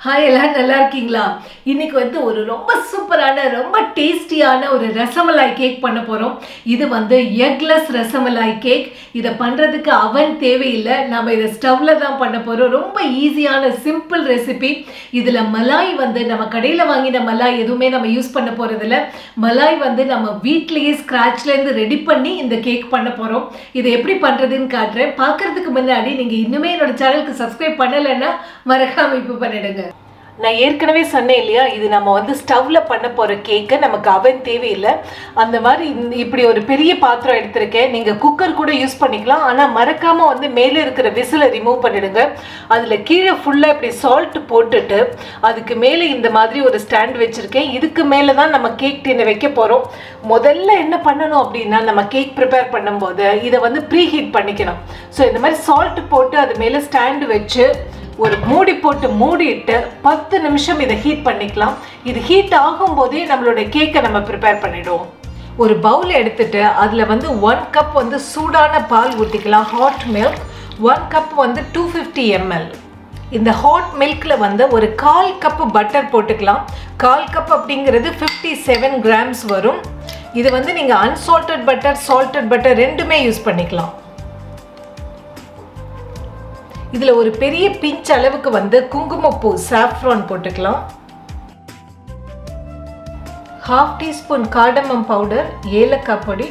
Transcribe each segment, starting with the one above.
hi எல்லாரும் நல்லா இருக்கீங்களா இன்னைக்கு வந்து ஒரு ரொம்ப சூப்பரான ரொம்ப டேஸ்டியான ஒரு ரசமலாய் கேக் பண்ண போகிறோம் இது வந்து எக்லெஸ் ரசமலாய் கேக் இதை பண்ணுறதுக்கு அவன் தேவையில்லை நம்ம இதை ஸ்டவ்வில் தான் பண்ண போகிறோம் ரொம்ப ஈஸியான சிம்பிள் ரெசிபி இதில் மலாய் வந்து நம்ம கடையில் வாங்கின மலாய் எதுவுமே நம்ம யூஸ் பண்ண போகிறதில்ல மலாய் வந்து நம்ம வீட்லேயே ஸ்க்ராட்ச்லேருந்து ரெடி பண்ணி இந்த கேக் பண்ண போகிறோம் இதை எப்படி பண்ணுறதுன்னு காட்டுறேன் பார்க்கறதுக்கு முன்னாடி நீங்கள் இன்னுமே என்னோட சேனலுக்கு சப்ஸ்கிரைப் பண்ணலைன்னா மறக்காம இப்போ பண்ணிடுங்க நான் ஏற்கனவே சொன்னேன் இல்லையா இது நம்ம வந்து ஸ்டவ்வில் பண்ண போகிற கேக்கு நமக்கு அவன் தேவையில்லை அந்த மாதிரி இந்த- இப்படி ஒரு பெரிய பாத்திரம் எடுத்திருக்கேன் நீங்கள் குக்கர் கூட யூஸ் பண்ணிக்கலாம் ஆனால் மறக்காமல் வந்து மேலே இருக்கிற விசிலை ரிமூவ் பண்ணிடுங்க அதில் கீழே ஃபுல்லாக இப்படி சால்ட் போட்டுட்டு அதுக்கு மேலே இந்த மாதிரி ஒரு ஸ்டாண்ட் வச்சுருக்கேன் இதுக்கு மேலே தான் நம்ம கேக் டின்னை வைக்க போகிறோம் முதல்ல என்ன பண்ணணும் அப்படின்னா நம்ம கேக் ப்ரிப்பேர் பண்ணும்போது இதை வந்து ப்ரீ ஹீட் பண்ணிக்கணும் ஸோ இந்த மாதிரி சால்ட் போட்டு அது மேலே ஸ்டாண்டு வச்சு ஒரு மூடி போட்டு மூடிட்டு பத்து நிமிஷம் இதை ஹீட் பண்ணிக்கலாம் இது ஹீட் ஆகும்போதே நம்மளோட கேக்கை நம்ம ப்ரிப்பேர் பண்ணிடுவோம் ஒரு பவுல் எடுத்துட்டு அதில் வந்து ஒன் கப் வந்து சூடான பால் ஊற்றிக்கலாம் ஹாட் மில்க் ஒன் கப் வந்து டூ ஃபிஃப்டி எம்எல் இந்த ஹாட் மில்கில் வந்து ஒரு கால் கப் பட்டர் போட்டுக்கலாம் கால் கப் அப்படிங்கிறது ஃபிஃப்டி செவன் கிராம்ஸ் வரும் இது வந்து நீங்கள் அன்சால்டட் பட்டர் சால்டட் பட்டர் ரெண்டுமே யூஸ் பண்ணிக்கலாம் இதில் ஒரு பெரிய பிஞ்ச் அளவுக்கு வந்து குங்குமப்பூ சாஃப்ரான் போட்டுக்கலாம் ஹாஃப் டீஸ்பூன் கார்டமம் பவுடர் ஏலக்காய் பொடி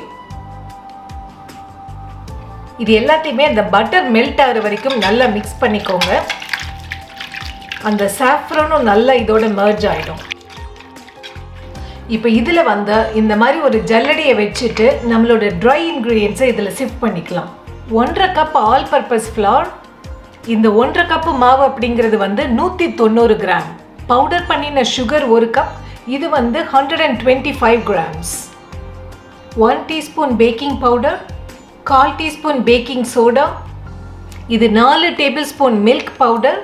இது எல்லாத்தையுமே அந்த பட்டர் மெல்ட் ஆகிற வரைக்கும் நல்லா மிக்ஸ் பண்ணிக்கோங்க அந்த சாஃப்ரானும் நல்லா இதோட merge ஆகிடும் இப்போ இதில் வந்து இந்த மாதிரி ஒரு ஜல்லடியை வச்சுட்டு நம்மளோட ட்ரை இன்க்ரீடியன்ஸை இதில் ஷிஃப்ட் பண்ணிக்கலாம் ஒன்றரை கப் ஆல் பர்பஸ் ஃப்ளார் இந்த ஒன்றரை கப்பு மாவு அப்படிங்கிறது வந்து நூற்றி தொண்ணூறு கிராம் பவுடர் பண்ணின சுகர் ஒரு கப் இது வந்து hundred and twenty five grams one teaspoon baking powder கால் டீஸ்பூன் பேக்கிங் சோடா இது நாலு டேபிள் ஸ்பூன் மில்க் பவுடர்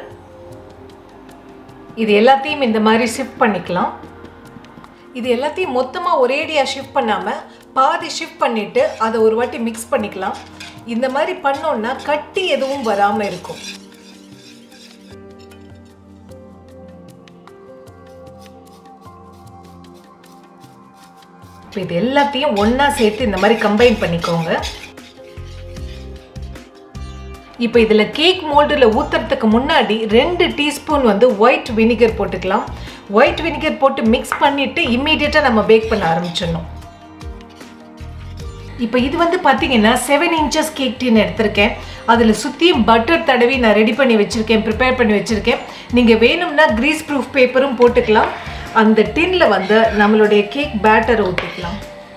இது எல்லாத்தையும் இந்த மாதிரி ஷிஃப்ட் பண்ணிக்கலாம் இது எல்லாத்தையும் மொத்தமாக ஒரேடியாக ஷிஃப்ட் பண்ணாமல் பாதி ஷிஃப்ட் பண்ணிவிட்டு அதை ஒரு வாட்டி மிக்ஸ் பண்ணிக்கலாம் இந்த மாதிரி பண்ணோன்னா கட்டி எதுவும் வராமல் இருக்கும் இப்போ இது எல்லாத்தையும் ஒன்றா சேர்த்து இந்த மாதிரி கம்பைன் பண்ணிக்கோங்க இப்போ இதில் கேக் மோல்டில் ஊற்றுறதுக்கு முன்னாடி ரெண்டு டீஸ்பூன் வந்து ஒயிட் வினிகர் போட்டுக்கலாம் ஒயிட் வினிகர் போட்டு மிக்ஸ் பண்ணிவிட்டு இம்மீடியட்டாக நம்ம பேக் பண்ண ஆரம்பிச்சிடணும் இப்போ இது வந்து பார்த்தீங்கன்னா செவன் இன்ச்சஸ் கேக் டின் எடுத்திருக்கேன் அதில் சுற்றியும் பட்டர் தடவி நான் ரெடி பண்ணி வச்சுருக்கேன் ப்ரிப்பேர் பண்ணி வச்சுருக்கேன் நீங்கள் வேணும்னா க்ரீஸ் ப்ரூஃப் பேப்பரும் போட்டுக்கலாம் அந்த டின்னில் வந்து நம்மளுடைய கேக் பேட்டரை ஊற்றிக்கலாம்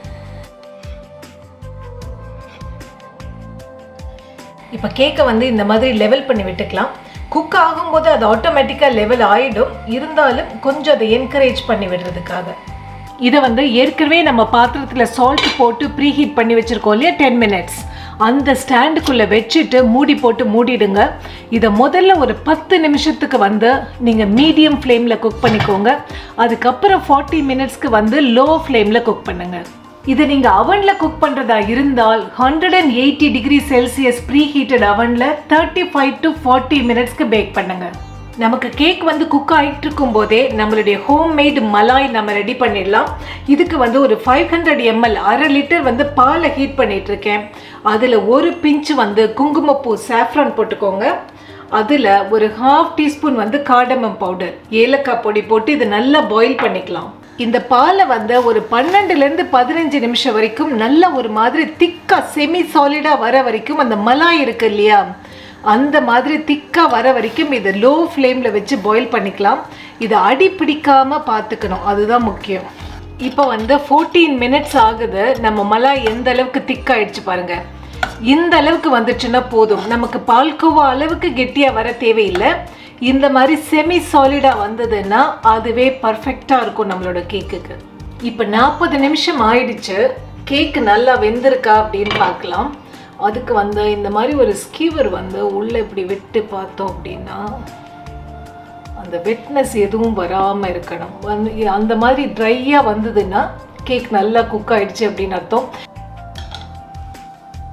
இப்போ கேக்கை வந்து இந்த மாதிரி லெவல் பண்ணி விட்டுக்கலாம் குக் ஆகும்போது அது ஆட்டோமேட்டிக்காக லெவல் ஆகிடும் இருந்தாலும் கொஞ்சம் அதை என்கரேஜ் பண்ணி விடுறதுக்காக இதை வந்து ஏற்கனவே நம்ம பாத்திரத்தில் சால்ட் போட்டு ப்ரீ ஹீட் பண்ணி வச்சுருக்கோம் இல்லையா டென் மினிட்ஸ் அந்த ஸ்டாண்டுக்குள்ளே வச்சுட்டு மூடி போட்டு மூடிடுங்க இதை முதல்ல ஒரு பத்து நிமிஷத்துக்கு வந்து நீங்கள் மீடியம் ஃப்ளேமில் குக் பண்ணிக்கோங்க அதுக்கப்புறம் ஃபார்ட்டி மினிட்ஸ்க்கு வந்து லோ ஃப்ளேமில் குக் பண்ணுங்கள் இதை நீங்கள் அவனில் குக் பண்ணுறதா இருந்தால் hundred and eighty degree Celsius preheated அவனில் தேர்ட்டி ஃபைவ் டு ஃபார்ட்டி மினிட்ஸ்க்கு பேக் பண்ணுங்க நமக்கு கேக் வந்து குக் ஆகிட்டு இருக்கும் போதே நம்மளுடைய ஹோம் மேட் மலாய் நம்ம ரெடி பண்ணிடலாம் இதுக்கு வந்து ஒரு ஃபைவ் ஹண்ட்ரட் எம்எல் அரை லிட்டர் வந்து பாலை ஹீட் பண்ணிட்டு இருக்கேன் அதில் ஒரு பிஞ்சு வந்து குங்குமப்பூ சாஃப்ரான் போட்டுக்கோங்க அதில் ஒரு ஹாஃப் டீஸ்பூன் வந்து காடமம் பவுடர் ஏலக்காய் பொடி போட்டு இது நல்லா பாயில் பண்ணிக்கலாம் இந்த பாலை வந்து ஒரு பன்னெண்டுலேருந்து பதினஞ்சு நிமிஷம் வரைக்கும் நல்ல ஒரு மாதிரி திக்காக செமி சாலிடாக வர வரைக்கும் அந்த மலாய் இருக்கு இல்லையா அந்த மாதிரி திக்காக வர வரைக்கும் இதை லோ ஃப்ளேமில் வச்சு பாயில் பண்ணிக்கலாம் இதை அடி பிடிக்காம பார்த்துக்கணும் அதுதான் முக்கியம் இப்போ வந்து ஃபோர்டீன் மினிட்ஸ் ஆகுது நம்ம மலாய் எந்த அளவுக்கு திக்காயிடுச்சு பாருங்க இந்த அளவுக்கு வந்துச்சுன்னா போதும் நமக்கு பால்கோவா அளவுக்கு கெட்டியாக வர தேவையில்லை இந்த மாதிரி செமி சாலிடாக வந்ததுன்னா அதுவே பர்ஃபெக்டாக இருக்கும் நம்மளோட கேக்குக்கு இப்போ நாற்பது நிமிஷம் ஆயிடுச்சு கேக்கு நல்லா வெந்திருக்கா அப்படின்னு பார்க்கலாம் அதுக்கு வந்து இந்த மாதிரி ஒரு ஸ்கீவர் வந்து உள்ளே இப்படி விட்டு பார்த்தோம் அப்படின்னா அந்த வெட்னஸ் எதுவும் வராமல் இருக்கணும் வந்து அந்த மாதிரி ட்ரையாக வந்ததுன்னா கேக் நல்லா குக் ஆயிடுச்சு அப்படின்னு அர்த்தம்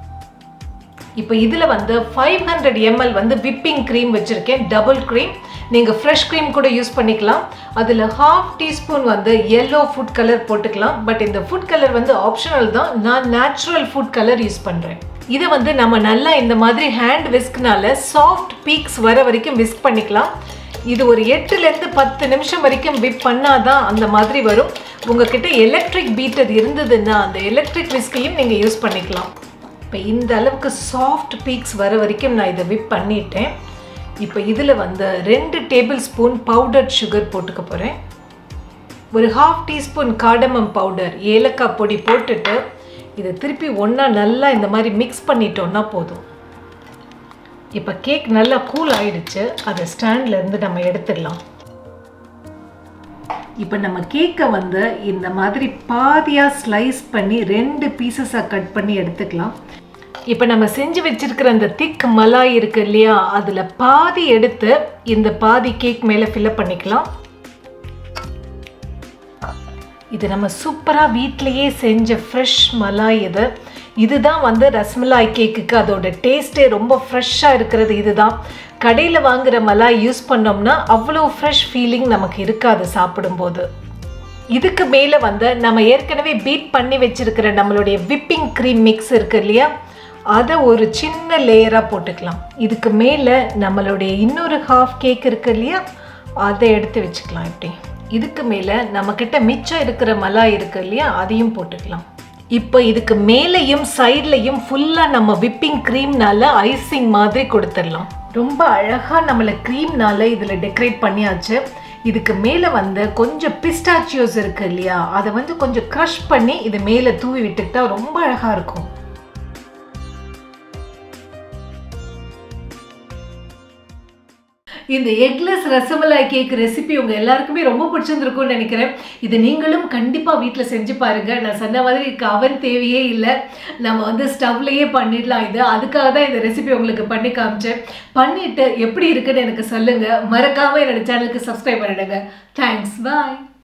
இப்போ இதில் வந்து ஃபைவ் ஹண்ட்ரட் எம்எல் வந்து விப்பிங் க்ரீம் வச்சுருக்கேன் டபுள் க்ரீம் நீங்கள் ஃப்ரெஷ் க்ரீம் கூட யூஸ் பண்ணிக்கலாம் அதில் ஹாஃப் டீஸ்பூன் வந்து எல்லோ ஃபுட் கலர் போட்டுக்கலாம் பட் இந்த ஃபுட் கலர் வந்து ஆப்ஷனல் தான் நான் நேச்சுரல் ஃபுட் கலர் யூஸ் பண்ணுறேன் இதை வந்து நம்ம நல்லா இந்த மாதிரி ஹேண்ட் விஸ்க்னால சாஃப்ட் பீக்ஸ் வர வரைக்கும் விஸ்க் பண்ணிக்கலாம் இது ஒரு எட்டுலேருந்து பத்து நிமிஷம் வரைக்கும் விப் பண்ணாதான் அந்த மாதிரி வரும் உங்ககிட்ட எலக்ட்ரிக் பீட்டர் இருந்ததுன்னா அந்த எலக்ட்ரிக் விஸ்கையும் நீங்கள் யூஸ் பண்ணிக்கலாம் இப்போ இந்த அளவுக்கு சாஃப்ட் பீக்ஸ் வர வரைக்கும் நான் இதை விப் பண்ணிட்டேன் இப்போ இதில் வந்து ரெண்டு டேபிள் ஸ்பூன் பவுடர் சுகர் போட்டுக்க போகிறேன் ஒரு ஹாஃப் டீஸ்பூன் காடமம் பவுடர் ஏலக்காய் பொடி போட்டுட்டு இதை திருப்பி ஒன்றா நல்லா இந்த மாதிரி மிக்ஸ் பண்ணிட்டோன்னா போதும் இப்போ கேக் நல்லா கூல் ஆயிடுச்சு அதை ஸ்டாண்ட்லேருந்து நம்ம எடுத்துடலாம் இப்போ நம்ம கேக்கை வந்து இந்த மாதிரி பாதியாக ஸ்லைஸ் பண்ணி ரெண்டு பீசஸாக கட் பண்ணி எடுத்துக்கலாம் இப்போ நம்ம செஞ்சு வச்சிருக்கிற அந்த திக் மலாய் இருக்கு இல்லையா அதில் பாதி எடுத்து இந்த பாதி கேக் மேலே ஃபில்அப் பண்ணிக்கலாம் இது நம்ம சூப்பராக வீட்லேயே செஞ்ச ஃப்ரெஷ் மலாய் இது இதுதான் வந்து ரஸ்மலாய் கேக்குக்கு அதோட டேஸ்ட்டே ரொம்ப ஃப்ரெஷ்ஷாக இருக்கிறது இதுதான் கடையில் வாங்குற மலாய் யூஸ் பண்ணோம்னா அவ்வளோ ஃப்ரெஷ் ஃபீலிங் நமக்கு இருக்காது சாப்பிடும்போது இதுக்கு மேலே வந்து நம்ம ஏற்கனவே பீட் பண்ணி வச்சிருக்கிற நம்மளுடைய விப்பிங் க்ரீம் மிக்ஸ் இருக்கு இல்லையா அதை ஒரு சின்ன லேயராக போட்டுக்கலாம் இதுக்கு மேலே நம்மளுடைய இன்னொரு ஹாஃப் கேக் இருக்கு இல்லையா அதை எடுத்து வச்சுக்கலாம் இப்படி இதுக்கு மேலே நம்மக்கிட்ட மிச்சம் இருக்கிற மலாய் இருக்கு இல்லையா அதையும் போட்டுக்கலாம் இப்போ இதுக்கு மேலேயும் சைட்லையும் ஃபுல்லாக நம்ம விப்பிங் க்ரீம்னால ஐசிங் மாதிரி கொடுத்துடலாம் ரொம்ப அழகாக நம்மளை க்ரீம்னால இதில் டெக்கரேட் பண்ணியாச்சு இதுக்கு மேலே வந்து கொஞ்சம் பிஸ்டாச்சியோஸ் இருக்கு இல்லையா அதை வந்து கொஞ்சம் க்ரஷ் பண்ணி இது மேலே தூவி விட்டுக்கிட்டா ரொம்ப அழகாக இருக்கும் இந்த எக்லெஸ் ரசமலாய் கேக் ரெசிபி உங்கள் எல்லாருக்குமே ரொம்ப பிடிச்சிருந்துருக்கும்னு நினைக்கிறேன் இது நீங்களும் கண்டிப்பாக வீட்டில் செஞ்சு பாருங்கள் நான் சொன்ன மாதிரி இதுக்கு அவன் தேவையே இல்லை நம்ம வந்து ஸ்டவ்லேயே பண்ணிடலாம் இது அதுக்காக தான் இந்த ரெசிபி உங்களுக்கு பண்ணி காமிச்சேன் பண்ணிவிட்டு எப்படி இருக்குன்னு எனக்கு சொல்லுங்கள் மறக்காமல் என்னோட சேனலுக்கு சப்ஸ்கிரைப் பண்ணிடுங்க தேங்க்ஸ் பாய்